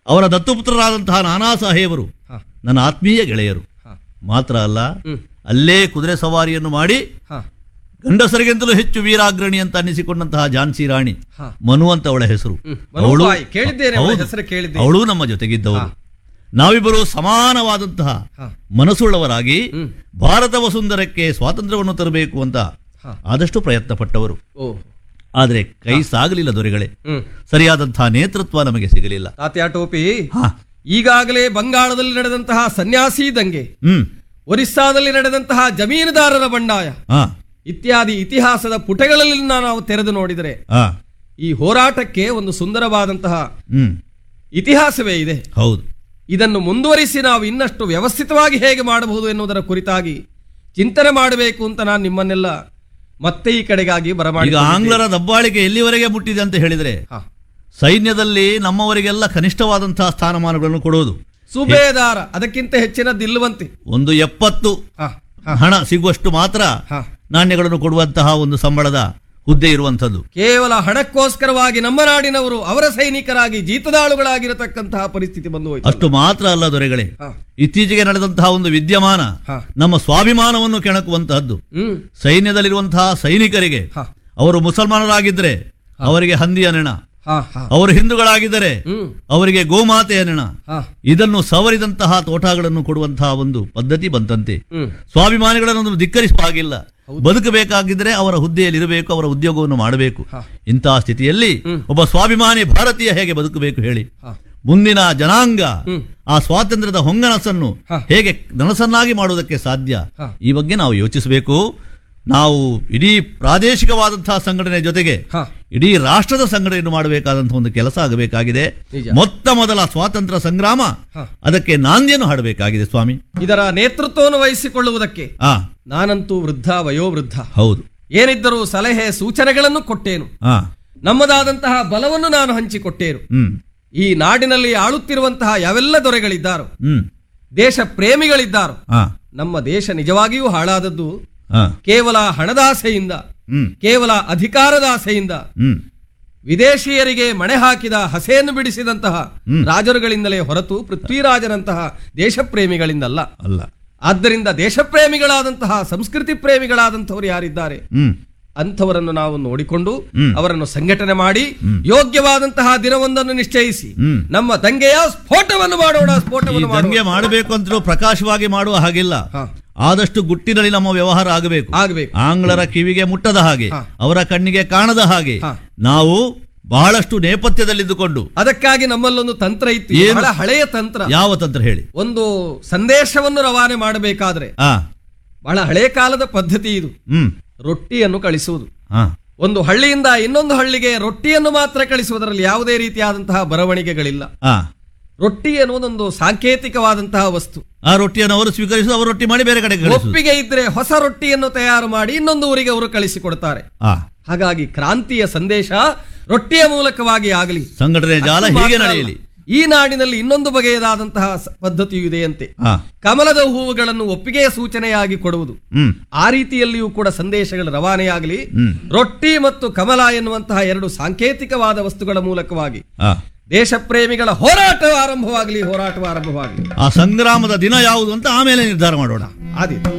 ಅವರ ದತ್ತುಪುತ್ರರಾದಂತಹ ನಾನಾ ಸಾಹೇಬರು ಹ, ನನ್ನ ಆತ್ಮೀಯ ಗೆಳೆಯರು ಹ, ಮಾತ್ರ ಅಲ್ಲ ಹ್ಮ್, ಅಲ್ಲೇ ಕುದುರೆ ಸವಾರಿಯನ್ನು ಮಾಡಿ ಹ, ಗಂಡಸರಿಗಿಂತಲೂ ಹೆಚ್ಚು ವೀರಾಗ್ರಣಿ ಅಂತ ಅನ್ನಿಸಿಕೊಂಡಂತಹ ಝಾನ್ಸಿ ರಾಣಿ ಹ. ಮನು ಅಂತ ಅವಳ ಹೆಸರು ಹ್ಮ್. ಮನುಬಾಯಿ, ಕೇಳಿದ್ದೇನೆ ಅವಳ ಹೌದು. ಹೆಸರು ಕೇಳಿದ್ದೇನೆ. ಅವಳು ನಮ್ಮ ಜೊತೆಗಿದ್ದವರು ನಾವಿಬ್ಬರು ಸಮಾನವಾದಂತಹ ಹ, ಮನಸ್ಸುಳ್ಳವರಾಗಿ ಹ್ಮ್. ಭಾರತ ವಸುಂಧರಕ್ಕೆ ಸ್ವಾತಂತ್ರ್ಯವನ್ನು ತರಬೇಕು ಅಂತ ಹ. ಆದಷ್ಟು ಪ್ರಯತ್ನ ಪಟ್ಟವರು ಓ ಆದರೆ ಕೈ ಸಾಗಲಿಲ್ಲ ದೊರೆಗಳೇ ಹ್ಮ್ ಸರಿಯಾದಂತಹ ನೇತೃತ್ವ ನಮಗೆ ಸಿಗಲಿಲ್ಲ ತಾತ್ಯಾ ಟೋಪಿ ಹಾ ಈಗಾಗಲೇ ಬಂಗಾಳದಲ್ಲಿ ನಡೆದಂತಹ ಸನ್ಯಾಸಿ ದಂಗೆ ಹ್ಮ್ ಒರಿಸ್ಸಾದಲ್ಲಿ ನಡೆದಂತಹ ಜಮೀನುದಾರರ ಬಂಡಾಯ ಹಾ ಇತ್ಯಾದಿ ಇತಿಹಾಸದ ಪುಟಗಳಲ್ಲಿ ನಾವು ತೆರೆದು ನೋಡಿದರೆ ಹಾ ಈ ಹೋರಾಟಕ್ಕೆ ಒಂದು ಸುಂದರವಾದಂತಹ ಹ್ಮ್ ಇತಿಹಾಸವೇ ಇದೆ ಹೌದು ಇದನ್ನು ಮುಂದುವರಿಸಿ ನಾವು ಇನ್ನಷ್ಟು ವ್ಯವಸ್ಥಿತವಾಗಿ ಹೇಗೆ ಮಾಡಬಹುದು ಎನ್ನುವುದರ ಕುರಿತಾಗಿ ಚಿಂತನೆ ಮಾಡಬೇಕು ಅಂತ ನಾನು ನಿಮ್ಮನ್ನೆಲ್ಲ ಮತ್ತೆ ಈ ಕಡೆಗಾಗಿ ಬರಮಾಡಿ ಈಗ ಆಂಗ್ಲರ ದಬ್ಬಾಳಿಕೆ ಎಲ್ಲಿವರೆಗೆ ಮುಟ್ಟಿದೆ ಅಂತ ಹೇಳಿದ್ರೆ ಸೈನ್ಯದಲ್ಲಿ ನಮ್ಮವರಿಗೆಲ್ಲ ಕನಿಷ್ಠವಾದಂತಹ ಸ್ಥಾನಮಾನಗಳನ್ನು ಕೊಡುವುದು ಸುಬೇದಾರ ಅದಕ್ಕಿಂತ ಹೆಚ್ಚಿನದಿಲ್ಲವಂತೆ ಒಂದು ಎಪ್ಪತ್ತು ಹ, ಹ, ಹಣ ಸಿಗುವಷ್ಟು ಮಾತ್ರ ಹ. ನಾಣ್ಯಗಳನ್ನು ಕೊಡುವಂತಹ ಒಂದು ಸಂಬಳದ ಹುದ್ದೆ ಇರುವಂಥದ್ದು ಕೇವಲ ಹಣಕ್ಕೋಸ್ಕರವಾಗಿ ನಮ್ಮ ನಾಡಿನವರು ಅವರ ಸೈನಿಕರಾಗಿ ಜೀತದಾಳುಗಳಾಗಿರತಕ್ಕಂತಹ ಪರಿಸ್ಥಿತಿ ಬಂದು ಹೋಯಿತು ಅಷ್ಟು ಮಾತ್ರ ಅಲ್ಲ ದೊರೆಗಳೇ ಹ, ಇತ್ತೀಚೆಗೆ ನಡೆದಂತಹ ಒಂದು ವಿದ್ಯಮಾನ ಹ. ನಮ್ಮ ಸ್ವಾಭಿಮಾನವನ್ನು ಕೆಣಕುವಂತಹದ್ದು ಹ್ಮ್ ಸೈನ್ಯದಲ್ಲಿರುವಂತಹ ಸೈನಿಕರಿಗೆ ಹ, ಅವರು ಮುಸಲ್ಮಾನರಾಗಿದ್ದರೆ ಅವರಿಗೆ ಹಂದಿಯ ನೆಣ ಹ, ಹ. ಅವರು ಹಿಂದೂಗಳಾಗಿದ್ದರೆ ಹ್ಮ್ ಅವರಿಗೆ ಗೋಮಾತೆಯ ನೆಣ ಹ, ಇದನ್ನು ಸವರಿದಂತಹ ತೋಟಗಳನ್ನು ಕೊಡುವಂತಹ ಒಂದು ಪದ್ಧತಿ ಬಂತಂತೆ ಹ್ಮ್ ಸ್ವಾಭಿಮಾನಿಗಳನ್ನು ಧಿಕ್ಕರಿಸುವ ಹಾಗಿಲ್ಲ ಬದುಕಬೇಕಾಗಿದ್ದರೆ ಅವರ ಹುದ್ದೆಯಲ್ಲಿ ಇರಬೇಕು ಅವರ ಉದ್ಯೋಗವನ್ನು ಮಾಡಬೇಕು ಹ. ಇಂತಹ ಸ್ಥಿತಿಯಲ್ಲಿ ಒಬ್ಬ ಸ್ವಾಭಿಮಾನಿ ಭಾರತೀಯ ಹೇಗೆ ಬದುಕಬೇಕು ಹೇಳಿ ಹ. ಮುಂದಿನ ಜನಾಂಗ ಹ್ಮ್. ಆ ಸ್ವಾತಂತ್ರ್ಯದ ಹೊಂಗನಸನ್ನು ಹ. ಹೇಗೆ ನನಸನ್ನಾಗಿ ಮಾಡುವುದಕ್ಕೆ ಸಾಧ್ಯ ಹ. ಈ ಬಗ್ಗೆ ನಾವು ಯೋಚಿಸಬೇಕು ನಾವು ಇಡೀ ಪ್ರಾದೇಶಿಕವಾದಂತಹ ಸಂಘಟನೆ ಜೊತೆಗೆ ಹ. ಇಡೀ ರಾಷ್ಟ್ರದ ಸಂಘಟನೆಯನ್ನು ಮಾಡಬೇಕಾದಂತಹ ಒಂದು ಕೆಲಸ ಆಗಬೇಕಾಗಿದೆ ನಿಜ. ಮೊತ್ತ ಮೊದಲ ಸ್ವಾತಂತ್ರ್ಯ ಸಂಗ್ರಾಮ ಹ. ಅದಕ್ಕೆ ನಾಂದಿಯನ್ನು ಹಾಡಬೇಕಾಗಿದೆ ಸ್ವಾಮಿ ಇದರ ನೇತೃತ್ವವನ್ನು ವಹಿಸಿಕೊಳ್ಳುವುದಕ್ಕೆ ಆ ನಾನಂತೂ ವೃದ್ಧ ವಯೋವೃದ್ಧ ಹೌದು ಏನಿದ್ದರೂ ಸಲಹೆ ಸೂಚನೆಗಳನ್ನು ಕೊಟ್ಟೇನು ಆ ನಮ್ಮದಾದಂತಹ ಬಲವನ್ನು ನಾನು ಹಂಚಿಕೊಟ್ಟೇನು ಹ್ಮ್ ಈ ನಾಡಿನಲ್ಲಿ ಆಳುತ್ತಿರುವಂತಹ ಯಾವೆಲ್ಲ ದೊರೆಗಳಿದ್ದಾರೋ ಹ್ಮ್ ದೇಶ ಪ್ರೇಮಿಗಳಿದ್ದಾರೋ ಆ ನಮ್ಮ ದೇಶ ನಿಜವಾಗಿಯೂ ಹಾಳಾದದ್ದು ಆ ಕೇವಲ ಹಣದಾಸೆಯಿಂದ ಹ್ಮ್ ಕೇವಲ ಅಧಿಕಾರದಾಸೆಯಿಂದ ಹ್ಮ್ ವಿದೇಶಿಯರಿಗೆ ಮಣೆ ಹಾಕಿದ ಹಸೆಯನ್ನು ಬಿಡಿಸಿದಂತಹ ರಾಜರುಗಳಿಂದಲೇ ಹೊರತು ಪೃಥ್ವಿರಾಜನಂತಹ ದೇಶಪ್ರೇಮಿಗಳಿಂದಲ್ಲ ಅಲ್ಲ ಆದ್ದರಿಂದ ದೇಶಪ್ರೇಮಿಗಳಾದಂತಹ ಸಂಸ್ಕೃತಿ ಪ್ರೇಮಿಗಳಾದಂಥವರು ಯಾರಿದ್ದಾರೆ ಹ್ಮ್ ಅಂಥವರನ್ನು ನಾವು ನೋಡಿಕೊಂಡು ಹ್ಮ್. ಅವರನ್ನು ಸಂಘಟನೆ ಮಾಡಿ ಯೋಗ್ಯವಾದಂತಹ ದಿನವೊಂದನ್ನು ನಿಶ್ಚಯಿಸಿ ಹ್ಮ್. ನಮ್ಮ ದಂಗೆಯ ಸ್ಫೋಟವನ್ನು ಮಾಡೋಣ ಈ ಸ್ಫೋಟವನ್ನು ದಂಗೆ ಮಾಡೋಣ ಮಾಡಬೇಕು ಅಂತಲೂ ಪ್ರಕಾಶವಾಗಿ ಮಾಡುವ ಹಾಗಿಲ್ಲ ಹಾ. ಆದಷ್ಟು ಗುಟ್ಟಿನಲ್ಲಿ ನಮ್ಮ ವ್ಯವಹಾರ ಆಗಬೇಕು ಆಗಬೇಕು ಆಂಗ್ಲರ ಕಿವಿಗೆ ಮುಟ್ಟದ ಹಾಗೆ ಹಾ. ಅವರ ಕಣ್ಣಿಗೆ ಕಾಣದ ಹಾಗೆ ಹಾ. ನಾವು ಬಹಳಷ್ಟು ನೇಪಥ್ಯದಲ್ಲಿದ್ದುಕೊಂಡು ಅದಕ್ಕಾಗಿ ನಮ್ಮಲ್ಲೊಂದು ತಂತ್ರ ಇತ್ತು ಏನು? ಬಹಳ ಹಳೆಯ ತಂತ್ರ ಯಾವ ತಂತ್ರ ಹೇಳಿ ಒಂದು ಸಂದೇಶವನ್ನು ರವಾನೆ ಮಾಡಬೇಕಾದ್ರೆ ಆ ಬಹಳ ಹಳೆಯ ಕಾಲದ ಪದ್ಧತಿ ಇದು ಹ್ಮ್ ರೊಟ್ಟಿಯನ್ನು ಕಳಿಸುವುದು ಹಾ ಒಂದು ಹಳ್ಳಿಯಿಂದ ಇನ್ನೊಂದು ಹಳ್ಳಿಗೆ ರೊಟ್ಟಿಯನ್ನು ಮಾತ್ರ ಕಳಿಸುವುದರಲ್ಲಿ ಯಾವುದೇ ರೀತಿಯಾದಂತಹ ಬರವಣಿಗೆಗಳಿಲ್ಲ ಆ ರೊಟ್ಟಿ ಎನ್ನುವುದೊಂದು ಸಾಂಕೇತಿಕವಾದಂತಹ ವಸ್ತು ಆ ರೊಟ್ಟಿಯನ್ನು ಅವರು ಸ್ವೀಕರಿಸಿ ಅವರು ರೊಟ್ಟಿ ಮಾಡಿ ಬೇರೆ ಕಡೆಗೆ ಕಳಿಸುವುದು ಒಪ್ಪಿಗೆ ಇದ್ರೆ ಹೊಸ ರೊಟ್ಟಿಯನ್ನು ತಯಾರು ಮಾಡಿ ಇನ್ನೊಂದು ಊರಿಗೆ ಅವರು ಕಳಿಸಿಕೊಡ್ತಾರೆ ಆ ಹಾಗಾಗಿ ಕ್ರಾಂತಿಯ ಸಂದೇಶ ರೊಟ್ಟಿಯ ಮೂಲಕವಾಗಿ ಆಗಲಿ ಸಂಘಟನೆ ಜಾಲ ಅಷ್ಟು ಹೀಗೆ ಮಾತ್ರ ಅಲ್ಲ. ನಡೆಯಲಿ ಈ ನಾಡಿನಲ್ಲಿ ಇನ್ನೊಂದು ಬಗೆಯದಾದಂತಹ ಸ- ಪದ್ಧತಿಯು ಇದೆಯಂತೆ ಆ ಕಮಲದ ಹೂವುಗಳನ್ನು ಒಪ್ಪಿಗೆಯ ಸೂಚನೆಯಾಗಿ ಕೊಡುವುದು ಹ್ಮ್ ಆ ರೀತಿಯಲ್ಲಿಯೂ ಕೂಡ ಸಂದೇಶಗಳು ರವಾನೆಯಾಗಲಿ ಹ್ಮ್. ರೊಟ್ಟಿ ಮತ್ತು ಕಮಲ ಎನ್ನುವಂತಹ ಎರಡು ಸಾಂಕೇತಿಕವಾದ ವಸ್ತುಗಳ ಮೂಲಕವಾಗಿ ಆ ದೇಶ ಪ್ರೇಮಿಗಳ ಹೋರಾಟ ಆರಂಭವಾಗಲಿ ಹೋರಾಟ ಆರಂಭವಾಗಲಿ ಆ ಸಂಗ್ರಾಮದ ದಿನ ಯಾವುದು ಅಂತ ಆಮೇಲೆ ನಿರ್ಧಾರ ಮಾಡೋಣ ಆದೀತು